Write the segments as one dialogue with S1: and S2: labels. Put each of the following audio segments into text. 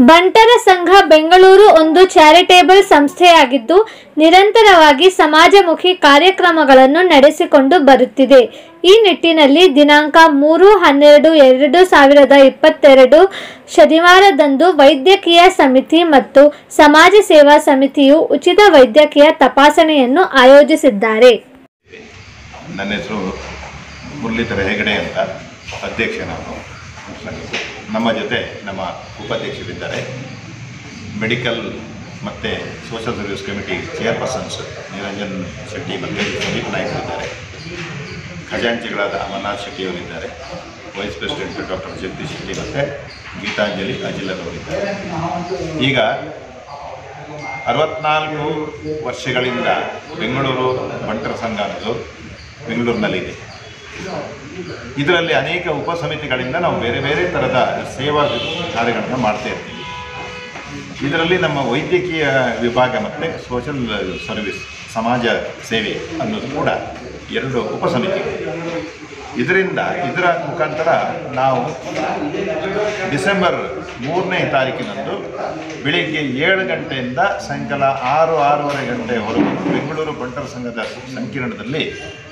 S1: ಬಂಟರ ಸಂಘ ಬೆಂಗಳೂರು ಒಂದು ಚಾರಿಟೇಬಲ್ ಸಂಸ್ಥೆಯಾಗಿದ್ದು ನಿರಂತರವಾಗಿ ಸಮಾಜಮುಖಿ ಕಾರ್ಯಕ್ರಮಗಳನ್ನು ನಡೆಸಿಕೊಂಡು ಬರುತ್ತಿದೆ ಈ ನಿಟ್ಟಿನಲ್ಲಿ ದಿನಾಂಕ ಮೂರು ಹನ್ನೆರಡು ಎರಡು ಸಾವಿರದ ಇಪ್ಪತ್ತೆರಡು ಶನಿವಾರದಂದು ವೈದ್ಯಕೀಯ ಸಮಿತಿ ಮತ್ತು ಸಮಾಜ ಸೇವಾ ಸಮಿತಿಯು ಉಚಿತ ವೈದ್ಯಕೀಯ ತಪಾಸಣೆಯನ್ನು ಆಯೋಜಿಸಿದ್ದಾರೆ
S2: ನನ್ನ ಹೆಸರು ಮುರಳೀಧರ ಹೆಗಡೆ ಅಂತ ಅಧ್ಯಕ್ಷ ನಾನು ನಮ್ಮ ಜೊತೆ ನಮ್ಮ ಉಪಾಧ್ಯಕ್ಷರಿದ್ದಾರೆ ಮೆಡಿಕಲ್ ಮತ್ತು social service committee chairpersons Niranjan Shetty ಮತ್ತು ಸುದೀಪ್ ನಾಯ್ಕ್ ಇದ್ದಾರೆ ಖಜಾಂಚಿಗಳಾದ ಅಮರ್ನಾಥ್ ಶೆಟ್ಟಿಯವರಿದ್ದಾರೆ vice president doctor Jagadish Shetty ಮತ್ತು ಗೀತಾಂಜಲಿ ಅಜಿಲರವರಿದ್ದಾರೆ ಈಗ ಅರವತ್ನಾಲ್ಕು ವರ್ಷಗಳಿಂದ ಬೆಂಗಳೂರು ಬಂಟರ ಸಂಘ ಅನ್ನೋದು ಬೆಂಗಳೂರಿನಲ್ಲಿದೆ ಇದರಲ್ಲಿ ಅನೇಕ ಉಪಸಮಿತಿಗಳಿಂದ ನಾವು ಬೇರೆ ಬೇರೆ ಥರದ ಸೇವಾ ಕಾರ್ಯಗಳನ್ನು ಮಾಡ್ತಾ ಇರ್ತೀವಿ ಇದರಲ್ಲಿ ನಮ್ಮ ವೈದ್ಯಕೀಯ ವಿಭಾಗ ಮತ್ತು ಸೋಷಲ್ ಸರ್ವಿಸ್ ಸಮಾಜ ಸೇವೆ ಅನ್ನೋದು ಕೂಡ ಎರಡು ಉಪಸಮಿತಿಗಳು ಇದರಿಂದ ಇದರ ಮುಖಾಂತರ ನಾವು ಡಿಸೆಂಬರ್ ಮೂರನೇ ತಾರೀಕಿನಂದು ಬೆಳಿಗ್ಗೆ ಏಳು ಗಂಟೆಯಿಂದ ಸಾಯಂಕಾಲ ಆರು ಆರೂವರೆ ಗಂಟೆವರೆಗೂ ಬೆಂಗಳೂರು ಬಂಟರ ಸಂಘದ ಸಂಕೀರ್ಣದಲ್ಲಿ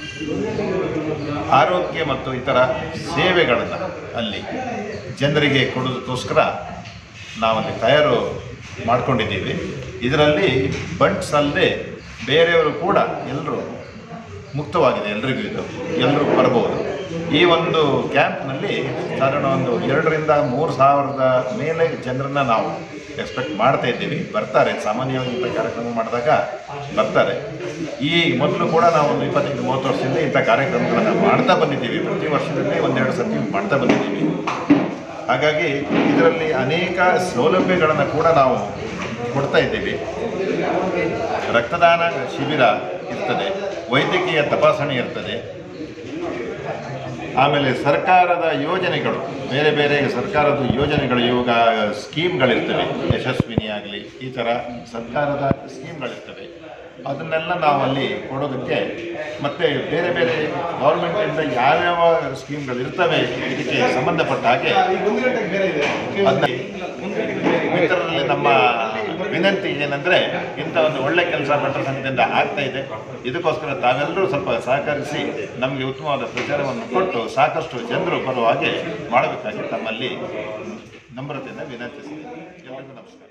S2: ಆರೋಗ್ಯ ಮತ್ತು ಇತರ ಸೇವೆಗಳನ್ನು ಅಲ್ಲಿ ಜನರಿಗೆ ಕೊಡೋದಕ್ಕೋಸ್ಕರ ನಾವಲ್ಲಿ ತಯಾರು ಮಾಡ್ಕೊಂಡಿದ್ದೀವಿ ಇದರಲ್ಲಿ ಬಂಟ್ಸ್ ಅಲ್ಲದೆ ಬೇರೆಯವರು ಕೂಡ ಎಲ್ಲರೂ ಮುಕ್ತವಾಗಿದೆ ಎಲ್ರಿಗೂ ಇದು ಎಲ್ಲರೂ ಬರ್ಬೋದು ಈ ಒಂದು ಕ್ಯಾಂಪ್ನಲ್ಲಿ ಸಾಧಾರಣ ಒಂದು ಎರಡರಿಂದ ಮೂರು ಸಾವಿರದ ಮೇಲೆ ಜನರನ್ನ ನಾವು ಎಕ್ಸ್ಪೆಕ್ಟ್ ಮಾಡ್ತಾ ಇದ್ದೀವಿ ಬರ್ತಾರೆ ಸಾಮಾನ್ಯವಾಗಿ ಇಂಥ ಕಾರ್ಯಕ್ರಮ ಮಾಡಿದಾಗ ಬರ್ತಾರೆ ಈ ಮೊದಲು ಕೂಡ ನಾವು ಒಂದು ಇಪ್ಪತ್ತೈದು ಮೂವತ್ತು ವರ್ಷದಿಂದ ಇಂಥ ಕಾರ್ಯಕ್ರಮಗಳನ್ನು ಮಾಡ್ತಾ ಬಂದಿದ್ದೀವಿ ಪ್ರತಿ ವರ್ಷದಲ್ಲಿ ಒಂದೆರಡು ಸರ್ತಿ ಮಾಡ್ತಾ ಬಂದಿದ್ದೀವಿ ಹಾಗಾಗಿ ಇದರಲ್ಲಿ ಅನೇಕ ಸೌಲಭ್ಯಗಳನ್ನು ಕೂಡ ನಾವು ಕೊಡ್ತಾ ಇದ್ದೀವಿ ರಕ್ತದಾನ ಶಿಬಿರ ಇರ್ತದೆ ವೈದ್ಯಕೀಯ ತಪಾಸಣೆ ಇರ್ತದೆ ಆಮೇಲೆ ಸರ್ಕಾರದ ಯೋಜನೆಗಳು ಬೇರೆ ಬೇರೆ ಸರ್ಕಾರದ ಯೋಜನೆಗಳು ಇವಾಗ ಸ್ಕೀಮ್ಗಳಿರ್ತವೆ ಯಶಸ್ವಿನಿ ಆಗಲಿ ಈ ಥರ ಸರ್ಕಾರದ ಸ್ಕೀಮ್ಗಳಿರ್ತವೆ ಅದನ್ನೆಲ್ಲ ನಾವು ಅಲ್ಲಿ ಕೊಡೋದಕ್ಕೆ ಮತ್ತು ಬೇರೆ ಬೇರೆ ಗೌರ್ಮೆಂಟಿಂದ ಯಾವ್ಯಾವ ಸ್ಕೀಮ್ಗಳು ಇರ್ತವೆ ಇದಕ್ಕೆ ಸಂಬಂಧಪಟ್ಟ ಹಾಗೆ ಅದನ್ನ ಮಿತ್ರರಲ್ಲಿ ನಮ್ಮ ವಿನಂತಿ ಏನಂದರೆ ಇಂಥ ಒಂದು ಒಳ್ಳೆ ಕೆಲಸ ಭಟ್ರ ಸಂಘದಿಂದ ಆಗ್ತಾ ಇದೆ ಇದಕ್ಕೋಸ್ಕರ ತಾವೆಲ್ಲರೂ ಸ್ವಲ್ಪ ಸಹಕರಿಸಿ ನಮಗೆ ಉತ್ತಮವಾದ ಪ್ರಚಾರವನ್ನು ಕೊಟ್ಟು ಸಾಕಷ್ಟು ಜನರು ಬರುವ ಹಾಗೆ ಮಾಡಬೇಕಾಗಿ ತಮ್ಮಲ್ಲಿ ನಮ್ರತೆಯಿಂದ ವಿನಂತಿಸ್ತೀನಿ ಎಲ್ಲರಿಗೂ ನಮಸ್ಕಾರ